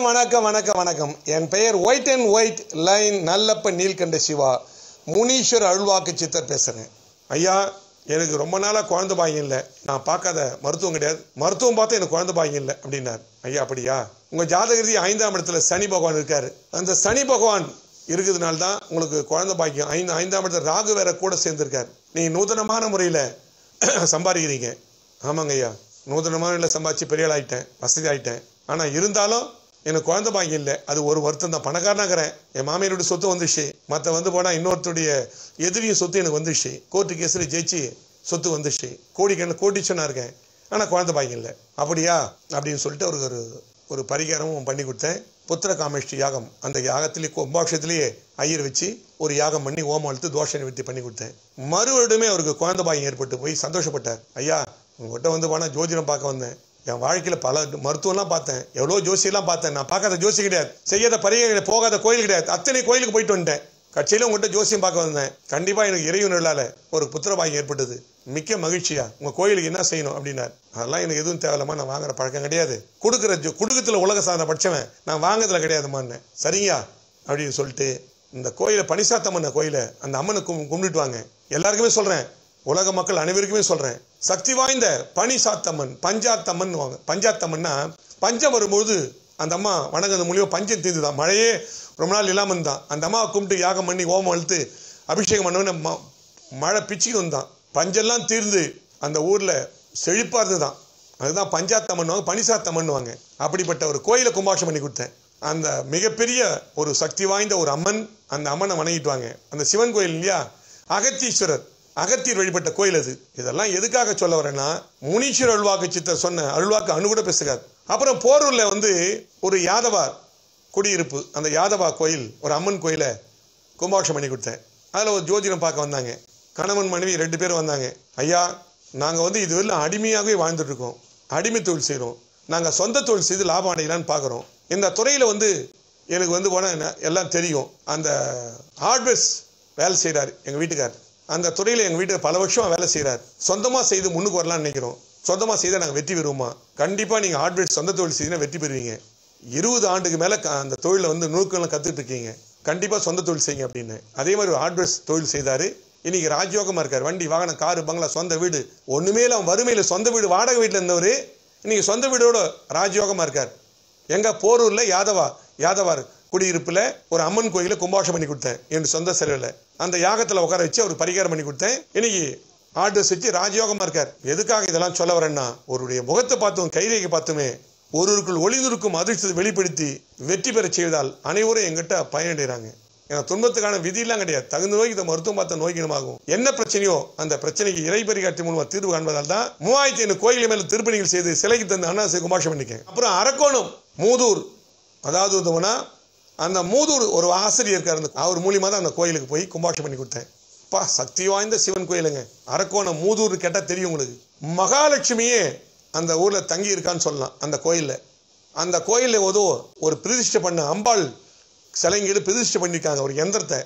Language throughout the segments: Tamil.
வணக்கம் வணக்கம் வணக்கம் வணக்கம் என் பெயர் white and white line Nallappa Neelkanta Siva Muneeswar அருள்வாக்கு சித்தர் பேசுறேன் ஐயா எனக்கு ரொம்ப நாளா குழந்தை பாக்கியம் இல்லை நான் பார்க்காத மருத்துவம் கிடையாது மருத்துவம் பார்த்து எனக்கு குழந்தை பாக்கியம் இல்லை அப்படின்னார் ஐயா அப்படியா உங்க ஜாதகதி ஐந்தாம் இடத்துல சனி பகவான் இருக்காரு அந்த சனி பகவான் இருக்கிறதுனால தான் உங்களுக்கு குழந்தை பாக்கியம் ஐந்து ஐந்தாம் இடத்துல ராகு வேற கூட சேர்ந்திருக்காரு நீங்க நூதனமான முறையில சம்பாதிக்கிறீங்க ஆமாங்க ஐயா நூதனமான இல்லை சம்பாதிச்சு பெரிய ஆள் ஆயிட்டேன் வசதி ஆயிட்டேன் ஆனா இருந்தாலும் எனக்கு குழந்தை பாக்கியம் இல்லை அது ஒரு வருத்தம் தான் பணக்காரனாகிறேன் என் மாமியாரோட சொத்து வந்துச்சு மற்ற வந்து போனா இன்னொருத்தருடைய எதிரியும் சொத்து எனக்கு வந்துச்சு கோர்ட்டு கேஸில் ஜெயிச்சு சொத்து வந்துச்சு கோடிக்கணக்கு கோடிச்சனா இருக்கேன் ஆனா குழந்தை பாக்கியம் இல்லை அப்படியா அப்படின்னு சொல்லிட்டு அவருக்கு ஒரு ஒரு பரிகாரமும் பண்ணி கொடுத்தேன் புத்திர காமேஷ்டி யாகம் அந்த யாகத்திலே கும்பாட்சத்திலேயே ஐயர் வச்சு ஒரு யாகம் பண்ணி ஓமம் அழுத்து தோஷ நிவர்த்தி பண்ணி கொடுத்தேன் மறுவருடமே அவருக்கு குழந்தை பாக்கியம் ஏற்பட்டு போய் சந்தோஷப்பட்டார் ஐயா உங்ககிட்ட வந்து போனா ஜோதிடம் பார்க்க வந்தேன் என் வாழ்க்கையில பல மருத்துவம்லாம் பார்த்தேன் எவ்வளோ ஜோசியெல்லாம் பார்த்தேன் நான் பார்க்காத ஜோசி கிடையாது செய்யாத பரிகை கிடையாது போகாத கோயில் கிடையாது அத்தனை கோயிலுக்கு போயிட்டு வந்துட்டேன் கட்சியில உங்கள்கிட்ட ஜோசியம் பார்க்க வந்தேன் கண்டிப்பா எனக்கு இறைவனர்களால ஒரு புத்திரபாகியம் ஏற்பட்டது மிக்க மகிழ்ச்சியா உங்க கோயிலுக்கு என்ன செய்யணும் அப்படின்னார் அதெல்லாம் எனக்கு எதுவும் தேவையில்லாம நான் வாங்குற பழக்கம் கிடையாது கொடுக்குற ஜோ- குடுக்கத்துல உலக சாதனை படிச்சவன் நான் வாங்குறதுல கிடையாதுமான்னு சரியா அப்படின்னு சொல்லிட்டு இந்த கோயிலை பனிசாத்தம்மன் கோயிலை அந்த அம்மனை கும் கும்பிட்டுட்டு வாங்க எல்லாருக்குமே சொல்றேன் உலக மக்கள் அனைவருக்குமே சொல்றேன் சக்தி வாய்ந்த பனி சாத்தம்மன் பஞ்சாத்தம்மன் வாங்க பஞ்சாத்தம்மன்னா பஞ்சம் வரும்போது அந்த அம்மா வணங்குறது மூலியம் பஞ்சம் தீர்ந்துதான் மழையே ரொம்ப நாள் இல்லாம இருந்தான் அந்த அம்மாவை கும்பிட்டு யாகம் பண்ணி ஓமம் அழுத்து அபிஷேகம் பண்ணவன ம- மழை பிச்சுக்கு வந்தான் பஞ்செல்லாம் தீர்ந்து அந்த ஊர்ல செழிப்பா இருந்துதான் அதுதான் பஞ்சாத்தம்மன் பனிசாத்தம்மன் அப்படிப்பட்ட ஒரு கோயிலை கும்பாஷம் பண்ணி கொடுத்தேன் அந்த மிகப்பெரிய ஒரு சக்தி வாய்ந்த ஒரு அம்மன் அந்த அம்மனை வணங்கிட்டு வாங்க அந்த சிவன் கோயில் இல்லையா அகத்தீஸ்வரர் அகத்தியர் வழிபட்ட கோயில் அது இதெல்லாம் எதுக்காக சொல்ல வரேன்னா முனீஸ்வர அருள்வாக்கு சித்தர் சொன்ன அருள்வாக்கு அணு கூட பேசுகிறார் அப்புறம் போரூர்ல வந்து ஒரு யாதவார் குடியிருப்பு அந்த யாதவா கோயில் ஒரு அம்மன் கோயிலை கும்பாபிஷேகம் பண்ணி கொடுத்தேன் அதில் ஒரு ஜோதிடம் பார்க்க வந்தாங்க கணவன் மனைவி ரெண்டு பேரும் வந்தாங்க ஐயா நாங்கள் வந்து இதுவரையிலும் அடிமையாகவே வாழ்ந்துட்டு இருக்கோம் அடிமை தொழில் செய்கிறோம் நாங்கள் சொந்த தொழில் செய்து லாபம் அடையலான்னு பார்க்குறோம் இந்த துறையில் வந்து எனக்கு வந்து போனால் எல்லாம் தெரியும் அந்த ஹார்ட்வேர்ஸ் வேலை செய்கிறார் எங்கள் வீட்டுக்கார் அந்த துறையில் எங்கள் வீட்டுக்கு பல வருஷமா வேலை செய்கிறார் சொந்தமாக செய்து முன்னுக்கு வரலாம்னு நினைக்கிறோம் சொந்தமாக செய்தால் நாங்கள் வெற்றி பெறுவோமா கண்டிப்பாக நீங்கள் ஹார்ட்வேர் சொந்த தொழில் செய்தீங்கன்னா வெற்றி பெறுவீங்க இருபது ஆண்டுக்கு மேலே அந்த தொழிலை வந்து நுணுக்கங்களை கற்றுட்டு இருக்கீங்க கண்டிப்பாக சொந்த தொழில் செய்யுங்க அப்படின்னு அதே மாதிரி ஒரு ஹார்ட்வேர் தொழில் செய்தார் இன்னைக்கு ராஜயோகமாக இருக்கார் வண்டி வாகனம் காரு பங்களா சொந்த வீடு ஒன்றுமே இல்லாம வறுமையில் சொந்த வீடு வாடகை வீட்டில் இருந்தவர் இன்னைக்கு சொந்த வீடோட ராஜயோகமாக இருக்கார் எங்க போரூர்ல யாதவா யாதவார் குடியிருப்புல ஒரு அம்மன் கோயில கும்பாஷம் பண்ணி கொடுத்தேன் என் சொந்த செலவுல அந்த யாகத்துல உட்கார வச்சு அவர் பரிகாரம் பண்ணி கொடுத்தேன் இன்னைக்கு ஆர்டர்ஸ் வச்சு ராஜயோகமா இருக்கார் எதுக்காக இதெல்லாம் சொல்ல வரேன்னா ஒருடைய முகத்தை பார்த்தோம் கைரேகை பார்த்துமே ஒருவருக்குள் ஒளிந்திருக்கும் அதிர்ஷ்டத்தை வெளிப்படுத்தி வெற்றி பெறச் செய்வதால் அனைவரும் எங்கிட்ட பயனடைகிறாங்க ஏன்னா துன்பத்துக்கான விதியெல்லாம் கிடையாது தகுந்த நோய்க்கு இந்த மருத்துவம் பார்த்த நோய் குணமாகும் என்ன பிரச்சனையோ அந்த பிரச்சனைக்கு இறை பரிகாரத்தின் மூலமா தீர்வு காண்பதால் தான் மூவாயிரத்தி ஐநூறு கோயில்கள் மேல திருப்பணிகள் செய்து சிலைக்கு தந்து அண்ணாசை குமாஷம் பண்ணிக்கேன் அப்புறம் அரக்கோணம் மூதூர் அதாவது உதவுனா அந்த மூதூர் ஒரு ஆசிரியர் இருக்கார் அந்த அவர் மூலியமா தான் அந்த கோயிலுக்கு போய் கும்பாஷம் பண்ணி கொடுத்தேன் பா சக்தி வாய்ந்த சிவன் கோயிலுங்க அரக்கோணம் மூதூர் கேட்டா தெரியும் உங்களுக்கு மகாலட்சுமியே அந்த ஊர்ல தங்கி இருக்கான்னு சொல்லலாம் அந்த கோயில்ல அந்த கோயில்ல ஏதோ ஒரு பிரதிஷ்டை பண்ண அம்பாள் சிலைங்கீடு பிரதிஷ்டை பண்ணிருக்காங்க ஒரு எந்திரத்தை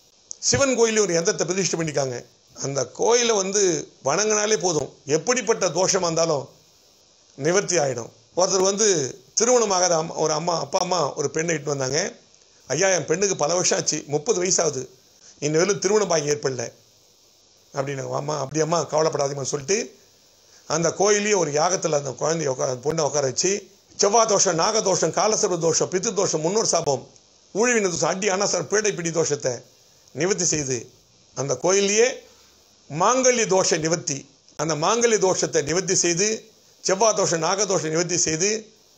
சிவன் கோயிலையும் ஒரு எந்திரத்தை பிரதிஷ்டை பண்ணிருக்காங்க அந்த கோயிலை வந்து வணங்கினாலே போதும் எப்படிப்பட்ட தோஷமா இருந்தாலும் நிவர்த்தி ஆயிடும் ஒருத்தர் வந்து திருமணமாகாத அம்மா ஒரு அம்மா அப்பா அம்மா ஒரு பெண்ணை இட்டு வந்தாங்க ஐயா என் பெண்ணுக்கு பல வருஷம் ஆச்சு முப்பது வயசாகுது இன்ன வரையிலும் திருமண பாக்கியம் ஏற்படல அப்படின்னு அம்மா அப்படி அம்மா கவலைப்படாதீங்கன்னு சொல்லிட்டு அந்த கோயிலேயே ஒரு யாகத்தில் அந்த குழந்தைய உட்கார பொண்ணை உட்கார வச்சு செவ்வாய் தோஷம் நாக தோஷம் காலசர்வ தோஷம் பித்து தோஷம் முன்னோர் சாபம் ஊழிவின தோஷம் அடி அனாசர் பீடை பிடி தோஷத்தை நிவர்த்தி செய்து அந்த கோயிலேயே மாங்கல்ய தோஷ நிவர்த்தி அந்த மாங்கல்ய தோஷத்தை நிவர்த்தி செய்து செவ்வாய் தோஷம் நாகதோஷம் நிவர்த்தி செய்து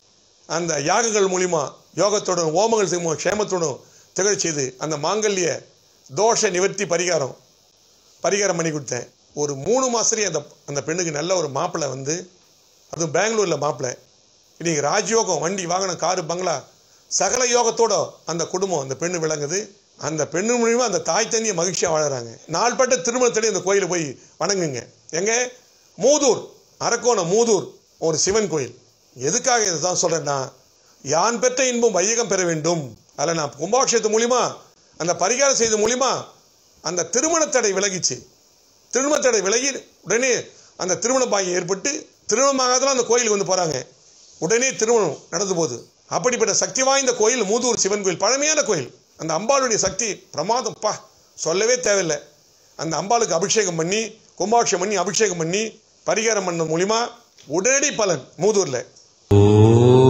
அந்த யாகங்கள் மூலிமா யோகத்துடன் ஓமங்கள் செய்யும் க்ஷேமத்துடன் திகழச் செய்து அந்த மாங்கல்ய தோஷ நிவர்த்தி பரிகாரம் பரிகாரம் பண்ணி கொடுத்தேன் ஒரு மூணு மாசத்துலயே அந்த அந்த பெண்ணுக்கு நல்ல ஒரு மாப்பிள்ளை வந்து அதுவும் பெங்களூர்ல மாப்பிள்ளை இன்னைக்கு ராஜயோகம் வண்டி வாகனம் காரு பங்களா சகல யோகத்தோட அந்த குடும்பம் அந்த பெண்ணு விளங்குது அந்த பெண்ணு மூலியமா அந்த தாய் தந்தைய மகிழ்ச்சியா வாழறாங்க நாள்பட்ட திருமணத்திலே இந்த கோயிலை போய் வணங்குங்க எங்க மூதூர் அரக்கோணம் மூதூர் ஒரு சிவன் கோயில் எதுக்காக இதை தான் சொல்றேன்னா யான் பெற்ற இன்பம் வையகம் பெற வேண்டும் அதில் நான் கும்பாபிஷேகத்து மூலியமா அந்த பரிகாரம் செய்த மூலியமா அந்த திருமணத்தடை விலகிச்சு திருமணத்தடை விலகி உடனே அந்த திருமண பாக்கியம் ஏற்பட்டு திருமணமாகாதெல்லாம் அந்த கோயிலுக்கு வந்து போறாங்க உடனே திருமணம் நடந்து போகுது அப்படிப்பட்ட சக்தி வாய்ந்த கோயில் மூதூர் சிவன் கோயில் பழமையான கோயில் அந்த அம்பாளுடைய சக்தி பிரமாதம் பா சொல்லவே தேவையில்லை அந்த அம்பாளுக்கு அபிஷேகம் பண்ணி கும்பாபிஷேகம் பண்ணி அபிஷேகம் பண்ணி பரிகாரம் பண்ண மூலியமா உடனடி பலன் மூதூர்ல ஓம்